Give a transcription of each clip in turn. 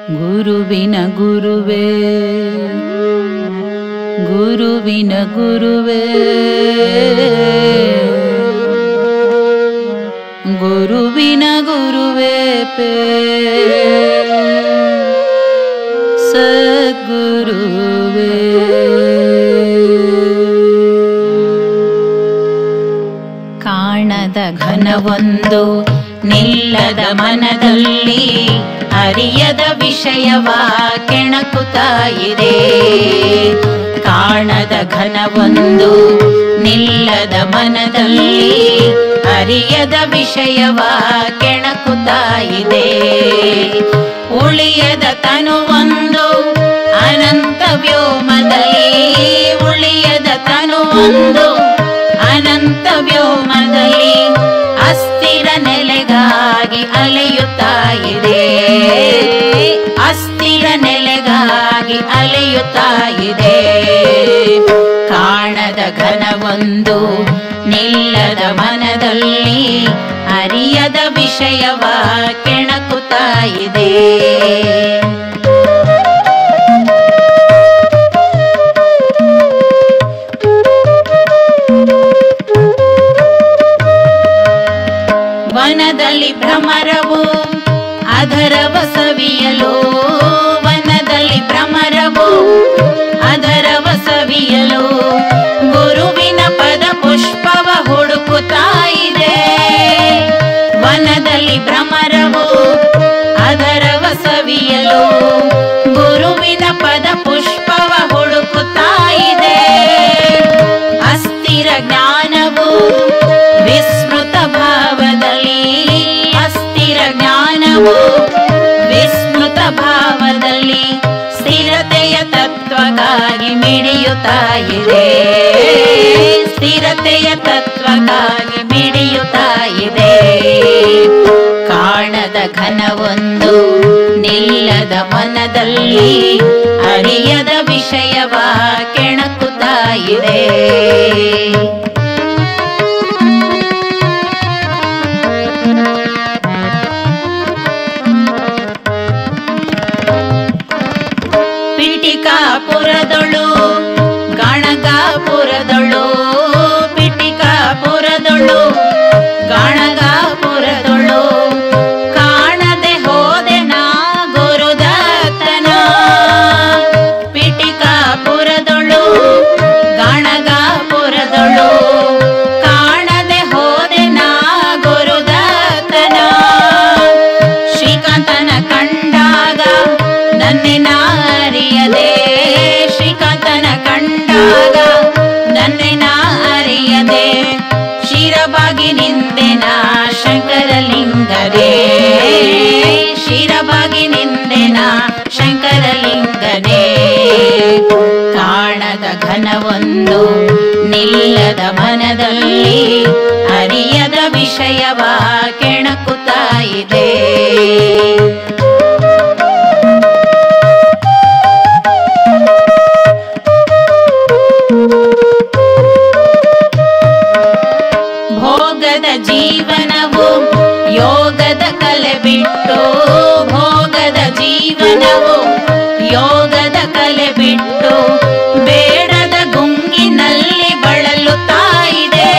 ಗುರುವಿನ ಗುರುವೇ ಗುರುವಿನ ಗುರುವೇ ಗುರುವಿನ ಗುರುವೇ ಪೇ ಸದ್ಗುರುವೇ ಕಾಣದ ಘನವೊಂದು ನಿಲ್ಲದ ಮನದಲ್ಲಿ ಅರಿಯದ ವಿಷಯವ ಕೆಣಕುತ್ತಾ ಇದೆ ಕಾಣದ ಘನವೊಂದು ನಿಲ್ಲದ ಮನದಲ್ಲಿ ಅರಿಯದ ವಿಷಯವ ಕೆಣಕುತ್ತಾ ಇದೆ ಉಳಿಯದ ತನುವೊಂದು ಅನಂತ ವ್ಯೋಮದಲ್ಲಿ ಉಳಿಯದ ತನುವೊಂದು ಅನಂತ ವ್ಯೋಮದಲ್ಲಿ ಅಸ್ಥಿರ ನೆಲೆಗಾಗಿ ಅಲೆಯುತ್ತಾ ಇದೆ ಅಸ್ಥಿರ ನೆಲೆಗಾಗಿ ಅಲೆಯುತ್ತಾ ಇದೆ ಕಾಣದ ಘನವೊಂದು ನಿಲ್ಲದ ಮನದಲ್ಲಿ ಅರಿಯದ ವಿಷಯವ ಕೆಣಕುತ್ತಾ ಇದೆ ವನದಲ್ಲಿ ಭ್ರಮರವು ಅದರವ ಸವಿಯಲು ವನದಲ್ಲಿ ಭ್ರಮರವು ಅದರವ ಸವಿಯಲು ಗುರುವಿನ ಪದ ಪುಷ್ಪವ ಹುಡುಕುತ್ತಾ ಇದೆ ವನದಲ್ಲಿ ಭ್ರಮರವು ಅದರವ ಸವಿಯಲು ಗುರುವಿನ ಪದ ಪುಷ್ಪವ ಹುಡುಕುತ್ತಾ ಇದೆ ಅಸ್ಥಿರ ಜ್ಞಾನವು ವಿಸ್ಮೃತ ಭಾವದಲ್ಲಿ ಅಸ್ಥಿರ ಜ್ಞಾನವು ವಿಸ್ಮೃತ ಭಾವದಲ್ಲಿ ಸ್ಥಿರತೆಯ ತತ್ವಕ್ಕಾಗಿ ಮಿಡಿಯುತ್ತಾ ಇದೆ ಸ್ಥಿರತೆಯ ತತ್ವಕ್ಕಾಗಿ ಮಿಡಿಯುತ್ತಾ ಇದೆ ಕಾಣದ ಘನವೊಂದು ನಿಲ್ಲದ ಮನದಲ್ಲಿ ಅರಿಯದ ವಿಷಯವ ಕೆಣಕುತ್ತಾ ಇದೆ ಪಿಟಿಕಾಪುರದೊಳು ಗಣಗಾಪುರದೊಳು ಪಿಟಿಕಾಪುರದೊಳು ಗಣಗಾಪುರದೊಳು ಕಾಣದೆ ಹೋದೆ ನಾ ಗುರುದತ್ತನ ಪಿಟಿಕಾಪುರದೊಳು ಗಣಗಾಪುರದೊಳು ಕಾಣದೆ ಹೋದೆ ನಾ ಗುರುದತ್ತನ ಶ್ರೀಕಾಂತನ ಕಂಡಾಗ ನನ್ನೆನ ಅರಿಯದೆ ಶ್ರೀಕಾಂತನ ಕಂಡಾಗ ನನ್ನೆನ ಅರಿಯದೆ ಶಿರಬಾಗಿ ನಿಂದೆನ ಶಂಕರಲಿಂಗನೇ ಶಿರಬಾಗಿ ನಿಂದೆನ ಶಂಕರಲಿಂಗನೇ ಕಾಣದ ಘನವೊಂದು ನಿಲ್ಲದ ಮನದಲ್ಲಿ ಅರಿಯದ ವಿಷಯವ ಕೆಣಕುತ್ತಾ ಇದೆ ಭೋಗದ ಜೀವನವು ಯೋಗದ ಕಲೆ ಬಿಟ್ಟು ಭೋಗದ ಜೀವನವು ಯೋಗದ ಕಲೆ ಬಿಟ್ಟು ಬೇಡದ ಗುಂಗಿನಲ್ಲಿ ಬಳಲುತ್ತಾ ಇದೆ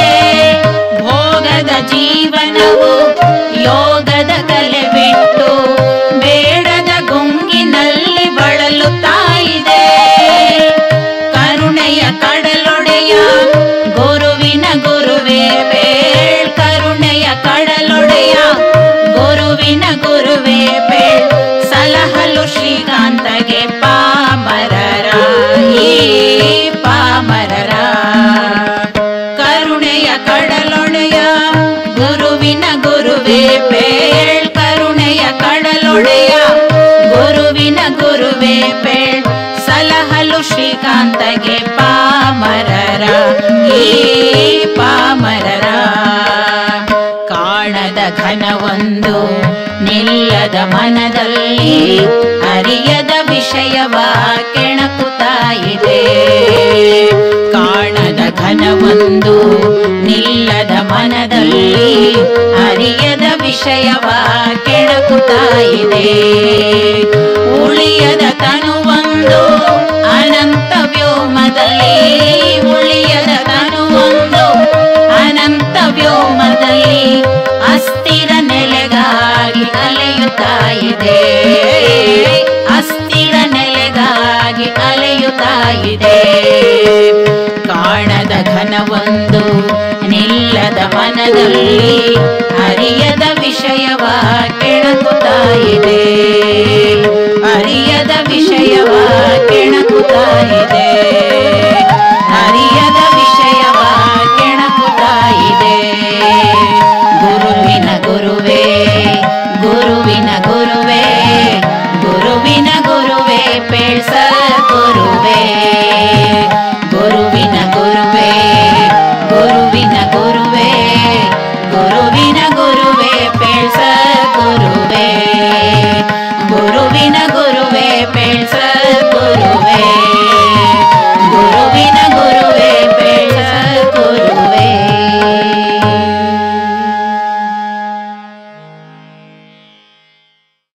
ಭೋಗದ ಜೀವನವು ಯೋಗದ ಕಲೆ ಬಿಟ್ಟು ಬೇಡದ ಗುಂಗಿನಲ್ಲಿ ಬಳಲುತ್ತಾ ಇದೆ ಕರುಣೆಯ ಕಡಲೊಡೆಯ ಗುರುವಿನ ಗುರುವೇ ಬೇಳ್ ಕರುಣೆಯ ಕಡಲೊಡೆಯ ಗುರುವಿನ ಗುರುವೇ ಬೇಳ್ ಸಲಹಲು ಶ್ರೀಕಾಂತಗೆ ಪಾಮರರ ಈ ಪಾಮರರ ಕರುಣೆಯ ಕಡಲೊಡೆಯ ಗುರುವಿನ ಗುರುವೇ ಬೇಳ್ ಕರುಣೆಯ ಕಡಲೊಡೆಯ ಗುರುವಿನ ಗುರುವೇ ಬೇಳ್ ಸಲಹಲು ಶ್ರೀಕಾಂತಗೆ ಪಾಮರರ ಈ ಪಾಮರರ ಕಾಣದ ಘನವೊಂದು ನಿಲ್ಲದ ಮನದಲ್ಲಿ ಅರಿಯದ ವಿಷಯವ ಕೆಣಕುತ್ತಾ ಇದೆ ಕಾಣದ ಘನವೊಂದು ನಿಲ್ಲದ ಮನದಲ್ಲಿ ಅರಿಯದ ವಿಷಯವ ಕೆಣಕುತ್ತಾ ಇದೆ ಮನದಲ್ಲಿ ಅರಿಯದ ವಿಷಯವ ಕೆಣಕುತ್ತಾ ಇದೆ ಅರಿಯದ ವಿಷಯವ ಕೆಣಕುತ್ತಾ ಇದೆ